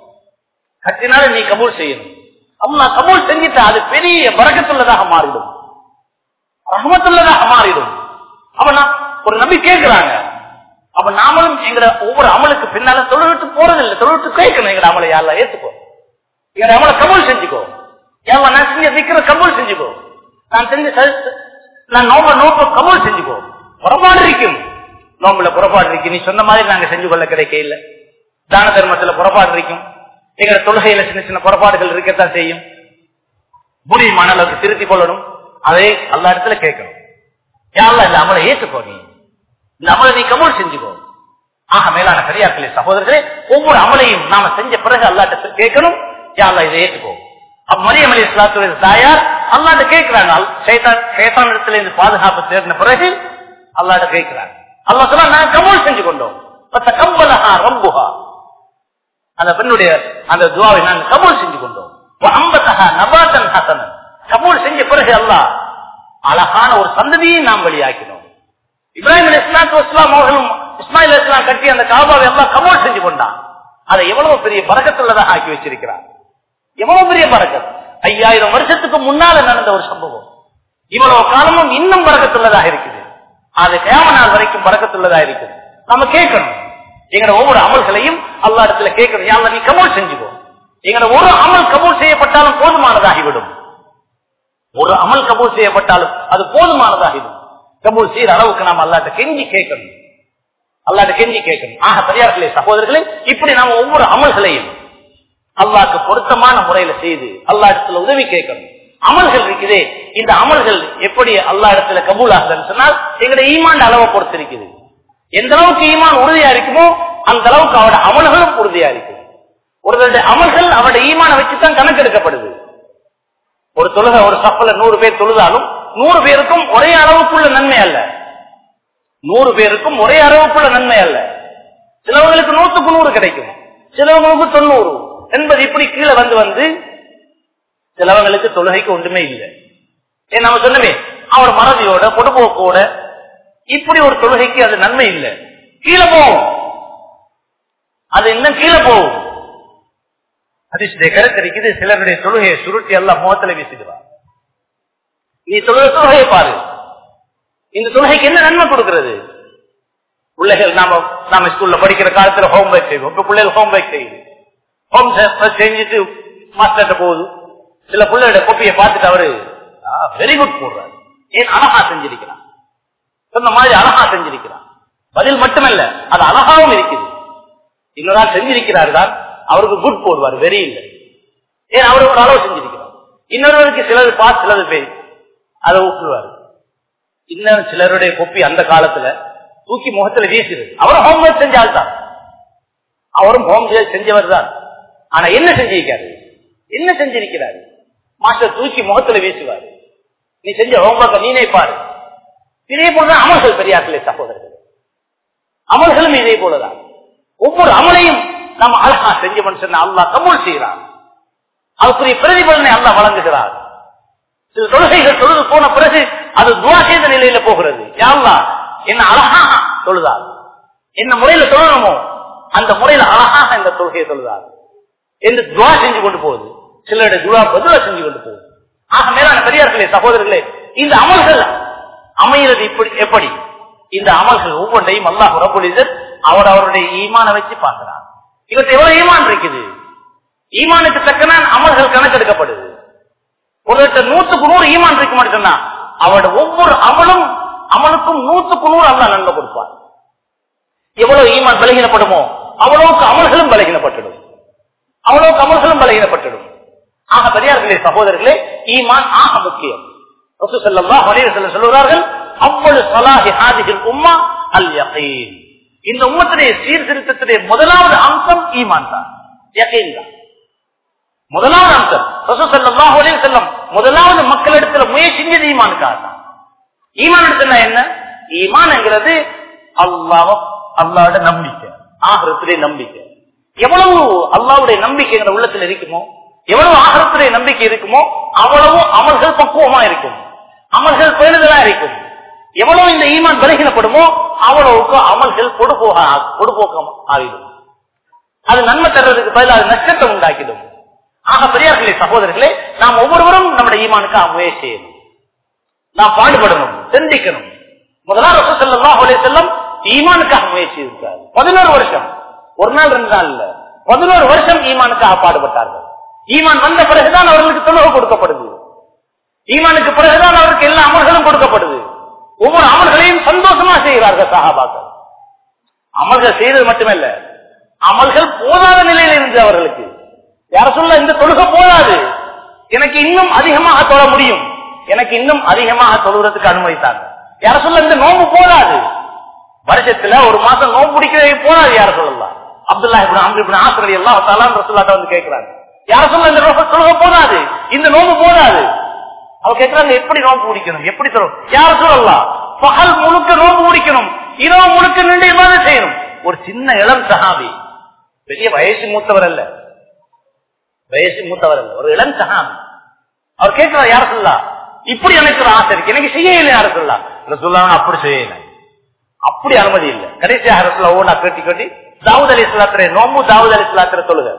கட்டினால நீ கபூல் செய்யணும் அல்லா கபூல் செஞ்சிட்டா அது பெரிய பறக்கத்துள்ளதாக மாறிடும் ரஹமத்துள்ளதாக மாறிடும் அவனா ஒரு நபி கேட்கிறாங்க அப்ப நாமளும் எங்க ஒவ்வொரு அமலுக்கு பின்னால தொழில்விட்டு போறது இல்லை தொழில்விட்டு கேட்கணும் எங்க அமலை யாரெல்லாம் ஏத்துக்கோ எங்க அமலை கபூல் செஞ்சுக்கோ யாவ நான் செஞ்ச விக்கிற கபூல் செஞ்சுக்கோ நான் செஞ்ச ச- நான் நோம்ப நோக்க கபூல் செஞ்சுக்கோ புறப்பாடு இருக்கும் நோம்புல புறப்பாடு இருக்கு நீ சொன்ன மாதிரி நாங்க செஞ்சு கொள்ள கிடைக்க இல்ல தான தர்மத்துல புறப்பாடு இருக்கும் எங்க தொழுகையில சின்ன சின்ன புறப்பாடுகள் இருக்கத்தான் செய்யும் முடியுமான அளவுக்கு திருத்திக் கொள்ளணும் அதை அல்லா இடத்துல கேட்கணும் யாரெல்லாம் இந்த அமலை ஏற்றுக்கோ நீ இந்த அமலை நீ கபூல் செஞ்சுக்கோ ஆக மேலான பெரியார்களே சகோதரர்களே ஒவ்வொரு அமலையும் நாம செஞ்ச பிறகு அல்லாட்ட கேட்கணும் யாரெல்லாம் இதை ஏற்றுக்கோ அப்ப மரியம் அலி இஸ்லாத்து தாயார் அல்லாட்ட கேட்கிறாங்க சேத்தான் இடத்துல இருந்து பாதுகாப்பு தேடின பிறகு அல்லாட்ட கேட்கிறாங்க அல்லா சொன்னா நான் கபூல் செஞ்சு கொண்டோம் பத்த கம்பலஹா ரம்புஹா அந்த பெண்ணுடைய அந்த துவாவை நாங்கள் கபூல் செஞ்சு கொண்டோம் அம்பத்தகா நபாத்தன் ஹசனன் கபூல் செஞ்ச பிறகு அல்லாஹ் அழகான ஒரு சந்ததியை நாம் வெளியாக்கினோம் இப்ராஹிம் அலி இஸ்லாத்து வஸ்லாம் அவர்களும் இஸ்மாயில் அலி இஸ்லாம் கட்டி அந்த காபாவை எல்லாம் கபூல் செஞ்சு கொண்டான் அதை எவ்வளவு பெரிய பறக்கத்துள்ளதாக ஆக்கி வச்சிருக்கிறார் எவ்வளவு பெரிய பறக்கத் ஐயாயிரம் வருஷத்துக்கு முன்னால நடந்த ஒரு சம்பவம் இவ்வளவு காலமும் இன்னும் பறக்கத்துள்ளதாக இருக்குது அது கேம நாள் வரைக்கும் பறக்கத்துள்ளதாக இருக்குது நம்ம கேட்கணும் எங்களோட ஒவ்வொரு அமல்களையும் அல்லா இடத்துல கேட்கணும் யாழ்ல நீ கபூல் செஞ்சுக்கோ எங்களோட ஒரு அமல் கபூல் செய்யப்பட்டாலும் போதுமானதாகிவிடும் ஒரு அமல் கபூல் செய்யப்பட்டாலும் அது போதுமானதாகிவிடும் கபூல் செய்யற அளவுக்கு நாம் அல்லாட்ட கெஞ்சி கேட்கணும் அல்லாட்ட கெஞ்சி கேட்கணும் ஆக பெரியார்களே சகோதரர்களே இப்படி நாம் ஒவ்வொரு அமல்களையும் அல்லாக்கு பொருத்தமான முறையில செய்து அல்லா இடத்துல உதவி கேட்கணும் அமல்கள் இருக்குதே இந்த அமல்கள் எப்படி அல்லா இடத்துல கபூல் ஆகுதுன்னு சொன்னால் எங்களுடைய ஈமான் அளவை பொறுத்து இருக்குது எந்த அளவுக்கு ஈமான் உறுதியா இருக்குமோ அந்த அளவுக்கு அவட அமல்களும் உறுதியா இருக்கும் ஒருவருடைய அமல்கள் அவருடைய ஈமான வச்சுதான் கணக்கெடுக்கப்படுது ஒரு தொழுகை ஒரு சப்பல நூறு பேர் தொழுதாலும் நூறு பேருக்கும் ஒரே அளவுக்குள்ள நன்மை அல்ல நூறு பேருக்கும் ஒரே அளவுக்குள்ள நன்மை அல்ல சிலவங்களுக்கு நூத்துக்கு நூறு கிடைக்கும் சிலவங்களுக்கு தொண்ணூறு என்பது இப்படி கீழே வந்து வந்து சிலவங்களுக்கு தொழுகைக்கு ஒன்றுமே இல்லை ஏன் நம்ம சொன்னமே அவர் மறதியோட பொடுபோக்கோட இப்படி ஒரு தொழுகைக்கு அது நன்மை இல்லை கீழே போகும் அது இன்னும் கீழே போகும் அதிர்ஷ்ட கருத்து இருக்குது சிலருடைய தொழுகையை சுருட்டி எல்லாம் முகத்துல வீசிடுவார் நீ தொழுத தொழுகையை பாரு இந்த தொழுகைக்கு என்ன நன்மை கொடுக்கிறது பிள்ளைகள் நாம நாம ஸ்கூல்ல படிக்கிற காலத்துல ஹோம் ஒர்க் செய்வோம் இப்ப பிள்ளைகள் ஹோம் ஒர்க் செய்யுது ஹோம் செஞ்சுட்டு மாஸ்டர்கிட்ட போகுது சில பிள்ளையோட கொப்பியை பார்த்துட்டு அவரு வெரி குட் போடுறாரு ஏன் அழகா செஞ்சிருக்கிறான் சொன்ன மாதிரி அழகா செஞ்சிருக்கிறான் பதில் மட்டுமல்ல அது அழகாவும் இருக்குது இன்னொரு நாள் செஞ்சிருக்கிறார் தான் அவருக்கு குட் போடுவார் வெரி இல்லை ஏன் அவர் ஒரு அளவு செஞ்சிருக்கிறார் இன்னொருவருக்கு சிலது பாஸ் சிலது பேர் அதை ஊக்குவார் இன்னும் சிலருடைய கொப்பி அந்த காலத்துல தூக்கி முகத்துல வீசுது அவரும் ஹோம்ஒர்க் செஞ்சால் தான் அவரும் ஹோம் செஞ்சவர் தான் ஆனா என்ன செஞ்சிருக்காரு என்ன செஞ்சிருக்கிறாரு மாஸ்டர் தூக்கி முகத்துல வீசுவார் நீ செஞ்ச ஹோம்ஒர்க்க நீனே பாரு இதே போலதான் அமல்கள் பெரியார்களே சகோதரர்கள் அமல்களும் இதே போலதான் ஒவ்வொரு அமலையும் நம்ம அழகா செஞ்சோம்னு சொன்ன அல்லா கபூல் செய்கிறான் அதுக்குரிய பிரதிபலனை அல்லா வழங்குகிறார் சில தொழுகைகள் தொழுது போன பிறகு அது துவா செய்த நிலையில போகிறது யாருலா என்ன அழகா தொழுதார் என்ன முறையில தொழணுமோ அந்த முறையில அழகாக இந்த தொழுகையை தொழுதார் என்று துவா செஞ்சு கொண்டு போகுது சிலருடைய துவா பதில செஞ்சு கொண்டு போகுது ஆக மேலான பெரியார்களே சகோதரர்களே இந்த அமல்கள் அமைகிறது இப்படி எப்படி இந்த அமல்கள் ஒவ்வொன்றையும் அல்லாஹ் ரபுலிசர் அவர் அவருடைய ஈமான வச்சு பார்க்கிறார் இவற்றை எவ்வளவு ஈமான் இருக்குது ஈமானுக்கு தக்கன அமல்கள் கணக்கெடுக்கப்படுது ஒருத்தர் நூத்துக்கு நூறு ஈமான் இருக்க மாட்டேன்னா அவரோட ஒவ்வொரு அமலும் அமலுக்கும் நூத்துக்கு நூறு அல்லா நன்மை கொடுப்பார் எவ்வளவு ஈமான் பலகீனப்படுமோ அவ்வளவுக்கு அமல்களும் பலகீனப்பட்டுடும் அவ்வளவுக்கு அமல்களும் பலகீனப்பட்டுடும் ஆக பெரியார்களே சகோதரர்களே ஈமான் ஆக முக்கியம் சொல்லுகிறார்கள் அவ்வளவு சலாஹி ஹாதிகள் உம்மா அல் யகீன் இந்த உம்மத்துடைய சீர்திருத்தத்துடைய முதலாவது அம்சம் ஈமான் தான் யகீன் தான் முதலாவது அம்சம் ரசூசல்லாஹ் அலைஹி செல்லம் முதலாவது மக்களிடத்துல முயற்சி செஞ்சது ஈமானுக்காக தான் ஈமான் எடுத்துனா என்ன ஈமான்ங்கிறது அல்லாஹ் அல்லாவோட நம்பிக்கை ஆகிரத்திலே நம்பிக்கை எவ்வளவு அல்லாவுடைய நம்பிக்கை உள்ளத்துல இருக்குமோ எவ்வளவு ஆகரத்துடைய நம்பிக்கை இருக்குமோ அவ்வளவு அமல்கள் பக்குவமா இருக்கும் அமல்கள் பேணுதலா இருக்கும் எவ்வளவு இந்த ஈமான் பலகீனப்படுமோ அவ்வளவுக்கு அமல்கள் கொடுபோக கொடுபோக்கம் ஆகிடும் அது நன்மை தர்றதுக்கு பதில் அது நஷ்டத்தை உண்டாக்கிடும் ஆக பெரியார்களே சகோதரர்களே நாம் ஒவ்வொருவரும் நம்முடைய ஈமானுக்கு முயற்சி செய்யணும் நாம் பாடுபடணும் சிந்திக்கணும் முதலாம் ரசூசல்லா செல்லம் ஈமானுக்காக முயற்சி இருக்காரு பதினோரு வருஷம் ஒரு நாள் ரெண்டு நாள் இல்ல பதினோரு வருஷம் ஈமானுக்காக பாடுபட்டார்கள் ஈமான் வந்த பிறகுதான் அவர்களுக்கு தொழுவு கொடுக்கப்படுது ஈமானுக்கு பிறகுதான் அவருக்கு எல்லா அமல்களும் கொடுக்கப்படுது ஒவ்வொரு அமல்களையும் சந்தோஷமா செய்கிறார்கள் சகாபாக்கள் அமல்கள் செய்தது மட்டுமல்ல அமல்கள் போதாத நிலையில் இருந்தது அவர்களுக்கு யார சொல்ல இந்த தொழுகை போதாது எனக்கு இன்னும் அதிகமாக தொழ முடியும் எனக்கு இன்னும் அதிகமாக தொழுகிறதுக்கு அனுமதித்தாங்க யார சொல்ல இந்த நோம்பு போதாது வருஷத்துல ஒரு மாசம் நோம்பு பிடிக்கிறதே போதாது யார சொல்லலாம் அப்துல்லா இப்படி அம்பு இப்படி ஆசிரியர் எல்லாம் தலாம் ரசுல்லாட்ட வந்து கேட்கிறாங்க யார சொல்ல இந்த தொழுகை போதாது இந்த நோம்பு போதாது அவ கேட்கிறாங்க எப்படி நோம்பு பிடிக்கணும் எப்படி தரும் யார சொல்லலாம் பகல் முழுக்க நோம்பு பிடிக்கணும் இரவு முழுக்க நின்று இல்லாத செய்யணும் ஒரு சின்ன இளம் சகாபி பெரிய வயசு மூத்தவர் அல்ல வயசு மூத்தவர் அல்ல ஒரு இளம் சகாபி அவர் கேட்கிறார் யார சொல்லா இப்படி எனக்கு ஒரு ஆசை இருக்கு எனக்கு செய்யல யார சொல்லா சொல்லாங்க அப்படி செய்யல அப்படி அனுமதி இல்லை கடைசியாக ரசுல்லா ஓனா கட்டி கட்டி தாவூத் அலி இஸ்லாத்திர நோம்பு தாவூத் அலி இஸ்லாத்திர தொழுக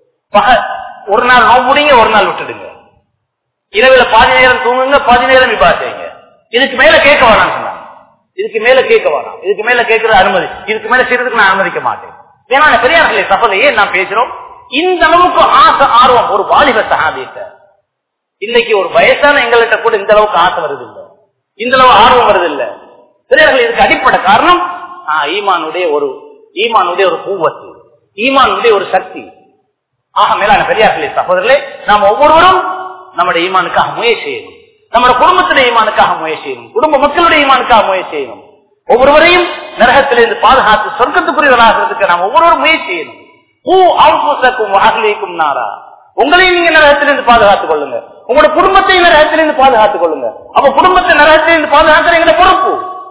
ஒரு நாள் நோம்பு முடிங்க ஒரு நாள் விட்டுடுங்க இரவுல பாதி நேரம் தூங்குங்க பாதி நேரம் விபா செய்யுங்க இதுக்கு மேல கேட்க வேணாம் சொன்னாங்க இதுக்கு மேல கேட்க வேணாம் இதுக்கு மேல கேட்கறது அனுமதி இதுக்கு மேல செய்யறதுக்கு நான் அனுமதிக்க மாட்டேன் ஏன்னா பெரியார்களே சபல ஏன் நான் பேசுறோம் இந்த அளவுக்கு ஆசை ஆர்வம் ஒரு வாலிப சகாபியத்தை இன்னைக்கு ஒரு வயசான எங்கள்கிட்ட கூட இந்த அளவுக்கு ஆசை வருது இல்ல இந்த அளவு ஆர்வம் வருது இல்ல பெரியார்கள் இதுக்கு அடிப்படை காரணம் ஈமானுடைய ஒரு ஈமானுடைய ஒரு பூவத்து ஈமானுடைய ஒரு சக்தி ஆக மேலான பெரியார்களே சகோதரர்களே நாம் ஒவ்வொருவரும் நம்முடைய ஈமானுக்காக முயற்சி செய்யணும் நம்முடைய குடும்பத்துடைய ஈமானுக்காக முயற்சி செய்யணும் குடும்ப மக்களுடைய ஈமானுக்காக முயற்சி செய்யணும் ஒவ்வொருவரையும் நரகத்திலிருந்து பாதுகாத்து சொர்க்கத்துக்குரியவர்களாகிறதுக்கு நாம் ஒவ்வொருவரும் முயற்சி செய்யணும் பூ அவுக்கும் அகலிக்கும் நாரா உங்களையும் நீங்க நரகத்திலிருந்து பாதுகாத்துக் கொள்ளுங்க உங்களோட குடும்பத்தையும் நரகத்திலிருந்து பாதுகாத்துக் கொள்ளுங்க அப்ப குடும்பத்தை நரகத்திலிருந்து பாதுகாக்கிற எங்களை பொறுப்பு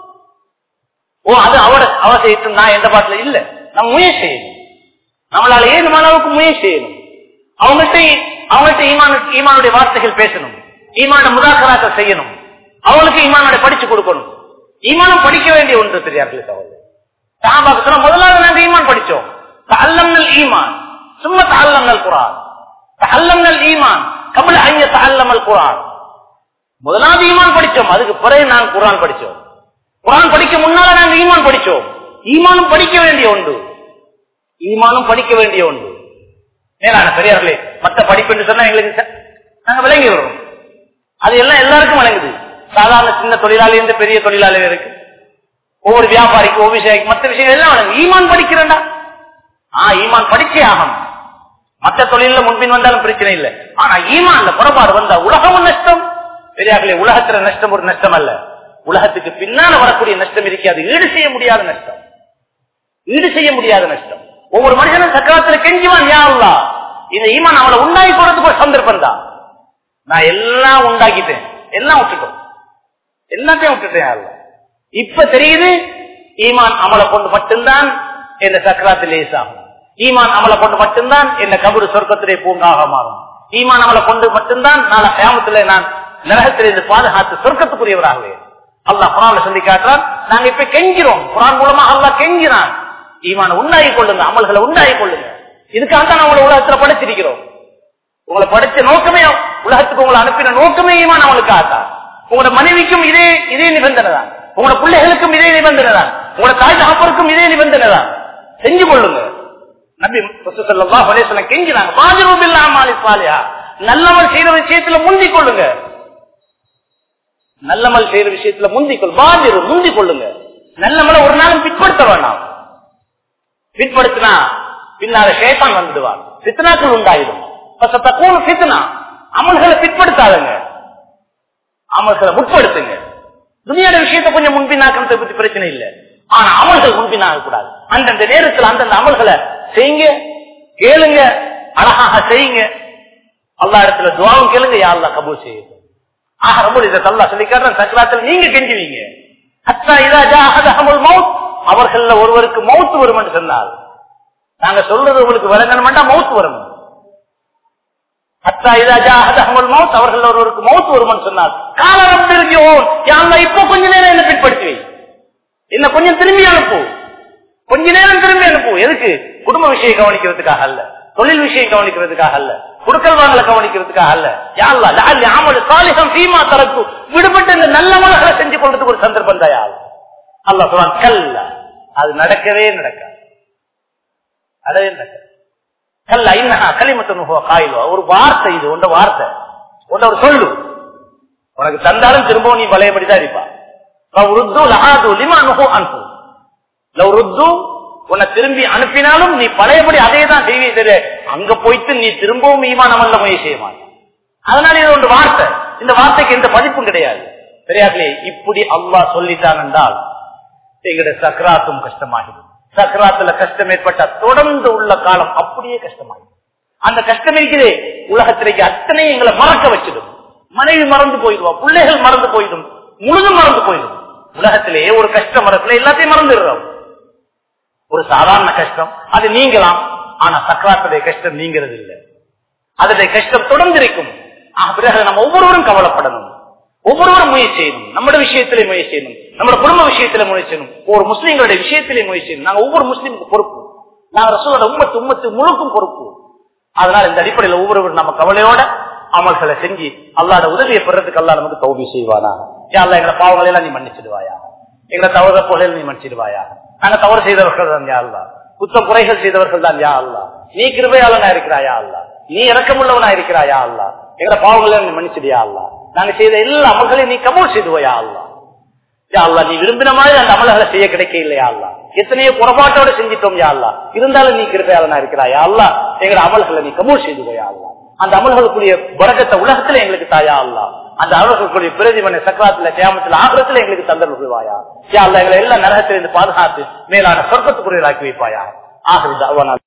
ஓ அது அவட அவசியத்தும் நான் எந்த பாட்டுல இல்ல நம்ம முயற்சி செய்யணும் நம்மளால ஏதுமான அளவுக்கு முயற்சி செய்யணும் அவங்கள்ட்ட அவங்கள்ட்ட ஈமானு ஈமானுடைய வார்த்தைகள் பேசணும் ஈமான முதாக்கராக்கள் செய்யணும் அவங்களுக்கு ஈமானோட படிச்சு கொடுக்கணும் ஈமானம் படிக்க வேண்டிய ஒன்று தெரியார்கள் சகோதரர் சாபாக்கு முதலாவது நாங்க ஈமான் படிச்சோம் தல்லம்னல் ஈமான் சும்மா தல்லம்னல் குரான் தல்லம்னல் ஈமான் கபல ஐய தல்லமல் குரான் முதலாவது ஈமான் படிச்சோம் அதுக்கு பிறகு நான் குரான் படிச்சோம் குரான் படிக்க முன்னால நாங்க ஈமான் படிச்சோம் ஈமானும் படிக்க வேண்டிய ஒன்று ஈமானும் படிக்க வேண்டிய ஒன்று மேலான பெரியார்களே மத்த படிப்பு என்று சொன்னா எங்களுக்கு ச- நாங்க விளங்கி வரோம் அது எல்லாம் எல்லாருக்கும் வழங்குது சாதாரண சின்ன தொழிலாளி இருந்து பெரிய தொழிலாளி இருக்கு ஒவ்வொரு வியாபாரிக்கு ஒவ்வொரு விஷயம் மற்ற விஷயங்கள் எல்லாம் வழங்கு ஈமான் படிக்கிறேன்டா ஆ ஈமான் படிச்சே ஆகணும் மற்ற தொழில முன்பின் வந்தாலும் பிரச்சனை இல்லை ஆனா ஈமான்ல புறப்பாடு வந்தா உலகமும் நஷ்டம் பெரியார்களே உலகத்துல நஷ்டம் ஒரு நஷ்டம் அல்ல உலகத்துக்கு பின்னால வரக்கூடிய நஷ்டம் இருக்காது ஈடு செய்ய முடியாத நஷ்டம் ஈடு செய்ய முடியாத நஷ்டம் ஒவ்வொரு மனிதனும் சக்கரத்துல கெஞ்சுவான் யா அல்லாஹ் இந்த ஈமான் அவளை உண்டாக்கி போறதுக்கு ஒரு சந்தர்ப்பம் தான் நான் எல்லாம் உண்டாக்கிட்டேன் எல்லாம் விட்டுட்டோம் எல்லாத்தையும் விட்டுட்டேன் யா அல்லாஹ். இப்ப தெரியுது ஈமான் அமலை கொண்டு மட்டும்தான் இந்த சக்கராத்தில் லேசாகும் ஈமான் அமலை கொண்டு மட்டும்தான் இந்த கபரு சொர்க்கத்திலே பூங்காக மாறும் ஈமான் அமலை கொண்டு மட்டும்தான் நாளை கியாமத்திலே நான் நரகத்திலிருந்து பாதுகாத்து சொர்க்கத்துக்குரியவராகவே அல்லாஹ் குரான்ல சொல்லி காட்டுறான் நாங்க இப்ப கெஞ்சிரோம் குரான் மூலமா அல்லாஹ் கெஞ்சிறான் ஈமான உண்டாகி கொள்ளுங்க அமல்களை உண்டாகி கொள்ளுங்க இதுக்காக தான் உங்களை உலகத்துல படைச்சிருக்கிறோம் உங்களை படைச்ச நோக்கமே உலகத்துக்கு உங்களை அனுப்பின நோக்கமே ஈமான் அவங்களுக்காகத்தான் உங்களோட மனைவிக்கும் இதே இதே நிபந்தனை தான் உங்களோட பிள்ளைகளுக்கும் இதே நிபந்தனை தான் உங்களோட தாய் தகப்பருக்கும் இதே நிபந்தனை தான் செஞ்சு கொள்ளுங்க நபி ஸல்லல்லாஹு அலைஹி வஸல்லம் கெஞ்சினாங்க பாஜரு பில்லாஹ் மாலி சாலிஹா நல்லமல் செய்யற விஷயத்துல முந்திக் கொள்ளுங்க நல்லமல் செய்யற விஷயத்துல முந்திக் கொள் பாஜரு முந்திக் கொள்ளுங்க நல்லமலை ஒரு நாளும் பிற்படுத்த வேண்டாம் பிற்படுத்தினா பின்னால ஷேத்தான் வந்துடுவான் பித்னாக்கள் உண்டாயிடும் தக்கூணு பித்னா அமல்களை பிற்படுத்தாதுங்க அமல்களை முற்படுத்துங்க துணியோட விஷயத்தை கொஞ்சம் முன்பின்னாக்கிறத பத்தி பிரச்சனை இல்லை ஆனா அமல்கள் முன்பின்னாக கூடாது அந்தந்த நேரத்தில் அந்தந்த அமல்களை செய்யுங்க கேளுங்க அழகாக செய்யுங்க அல்லா இடத்துல துவாவும் கேளுங்க யா அல்லாஹ் கபூல் செய்யுங்க ஆக ரொம்ப இதை தல்லா சொல்லி காட்டுறேன் சக்கராத்தில் நீங்க கெஞ்சுவீங்க ஹத்தா இதா ஜாஹதஹமுல் மௌத் அவர்கள ஒருவருக்கு மௌத் வரும் என்று சொன்னால் நாங்க சொல்றது உங்களுக்கு விளங்கணும்னா மௌத் வரும் ஹத்தா இதா ஜாஹதஹமுல் மௌத் அவர்கள் ஒருவருக்கு மௌத் வரும் என்று சொன்னால் காலம் திரும்பியோம் யாங்க இப்போ கொஞ்ச நேரம் என்ன பின்படுத்தி வை என்ன கொஞ்சம் திரும்பி அனுப்பு கொஞ்ச நேரம் திரும்பி அனுப்பு எதுக்கு குடும்ப விஷயம் கவனிக்கிறதுக்காக அல்ல தொழில் விஷயம் கவனிக்கிறதுக்காக அல்ல குடுக்கல் வாங்கல கவனிக்கிறதுக்காக அல்ல யாழ்லா லாலி ஆமல் சாலிகம் சீமா தரப்பு விடுபட்டு இந்த நல்ல மலகளை செஞ்சு கொள்றதுக்கு ஒரு சந்தர்ப்பம் தான் யாழ் அல்ல சொல்றான் கல்ல அது நடக்கவே நடக்காது அதே நடக்காது கல்ல இன்னஹா களிமத்து காயிலோ ஒரு வார்த்தை இது உண்ட வார்த்தை உண்ட ஒரு சொல்லு உனக்கு தந்தாலும் திரும்பவும் நீ பழையபடிதான் இருப்பா ருத்து லஹாது லிமா நுகு அன்பு லவ் ருத்து உன்னை திரும்பி அனுப்பினாலும் நீ பழையபடி அதே தான் செய்வே தெரிய அங்க போயிட்டு நீ திரும்பவும் ஈமான் அமல்ல முயற்சி செய்ய மாட்டேன் அதனால இது ஒரு வார்த்தை இந்த வார்த்தைக்கு எந்த பதிப்பும் கிடையாது சரியாகலே இப்படி அல்லாஹ் சொல்லிட்டான் என்றால் எங்களுடைய சக்கராத்தும் கஷ்டமாகிடும் சக்கராத்துல கஷ்டம் ஏற்பட்ட தொடர்ந்து உள்ள காலம் அப்படியே கஷ்டமாகிடும் அந்த கஷ்டம் இருக்கிறே உலகத்திலேக்கு அத்தனை எங்களை மறக்க வச்சிடும் மனைவி மறந்து போயிடுவா பிள்ளைகள் மறந்து போயிடும் முழுதும் மறந்து போயிடும் உலகத்திலேயே ஒரு கஷ்டம் வரத்துல எல்லாத்தையும் மறந்துடுறோம் ஒரு சாதாரண கஷ்டம் அது நீங்களாம் ஆனா சக்கராத்துடைய கஷ்டம் நீங்கிறது இல்லை அதனுடைய கஷ்டம் தொடர்ந்து இருக்கும் ஆக பிறகு நம்ம ஒவ்வொருவரும் கவலைப்படணும் ஒவ்வொருவரும் முயற்சி செய்யணும் நம்முடைய விஷயத்திலே முயற்சி செய்யணும் நம்மளோட குடும்ப விஷயத்திலே முயற்சி செய்யணும் ஒரு முஸ்லீம்களுடைய விஷயத்திலே முயற்சி செய்யணும் நாங்க ஒவ்வொரு முஸ்லீமுக்கு பொறுப்பு நாங்க ரசூலோட உம்மத்து உம்மத்து முழுக்கும் பொறுப்பு அதனால இந்த அடிப்படையில் ஒவ்வொருவரும் நம்ம கவலையோட அமல்களை செஞ்சு அல்லாட உதவியை பெறதுக்கு அல்லா நமக்கு தௌபி செய்வானா அல்ல எங்களை பாவங்களை எல்லாம் நீ மன்னிச்சிடுவாயா எங்களை தவற போல நீ மன்னிச்சிடுவாயா நாங்க தவறு செய்தவர்கள் தான் யா அல்லா குற்றம் குறைகள் செய்தவர்கள் தான் யா அல்லா நீ கிருபையாளனா இருக்கிறாயா அல்லா நீ இறக்கமுள்ளவனா இருக்கிறாயா அல்லா எங்களை பாவங்களை நீ மன்னிச்சிடியா அல்லா நாங்க செய்த எல்லா அமல்களையும் நீ கபூல் செய்துவையா அல்லா யா அல்லா நீ விரும்பின மாதிரி அந்த அமல்களை செய்ய கிடைக்க இல்லையா அல்லா எத்தனையோ குறைபாட்டோட செஞ்சிட்டோம் யா அல்லா இருந்தாலும் நீ கிருப்பையாளனா இருக்கிறாயா அல்லா எங்களை அமல்களை நீ கபூல் செய்துவையா அல்லா அந்த அமல்களுக்குரிய பறக்கத்தை உலகத்துல எங்களுக்கு தாயா அல்லா அந்த அமல்களுக்குரிய பிரதிமனை சக்கராத்துல கேமத்துல ஆகிரத்துல எங்களுக்கு தந்தருவாயா யா அல்லா எங்களை எல்லா நரகத்திலிருந்து பாதுகாத்து மேலான சொர்க்கத்துக்குரியலாக்கி வைப்பாயா ஆகிறது